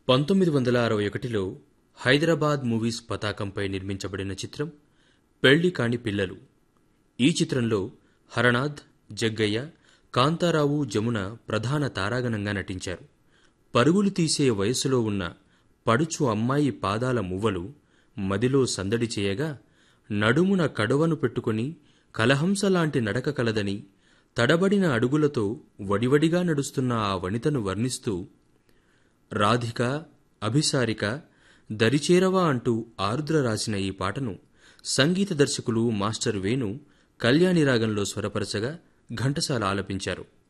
పంతొమ్మిది వందల అరవై ఒకటిలో హైదరాబాద్ మూవీస్ పతాకంపై నిర్మించబడిన చిత్రం పెళ్లి కాని పిల్లలు ఈ చిత్రంలో హరనాథ్ జగ్గయ్య కాంతారావు జమున ప్రధాన తారాగణంగా నటించారు పరుగులు తీసే వయసులో ఉన్న పడుచు అమ్మాయి పాదాల మువ్వలు మదిలో సందడి చేయగా నడుమున కడవను పెట్టుకుని కలహంసలాంటి నడక కలదని తడబడిన అడుగులతో వడివడిగా నడుస్తున్న ఆ వనితను వర్ణిస్తూ రాధిక అభిసారిక దరిచేరవా అంటూ ఆరుద్ర రాసిన ఈ పాటను సంగీత దర్శకులు మాస్టర్ వేణు కళ్యాణి రాగంలో స్వరపరచగా ఘంటసాల ఆలపించారు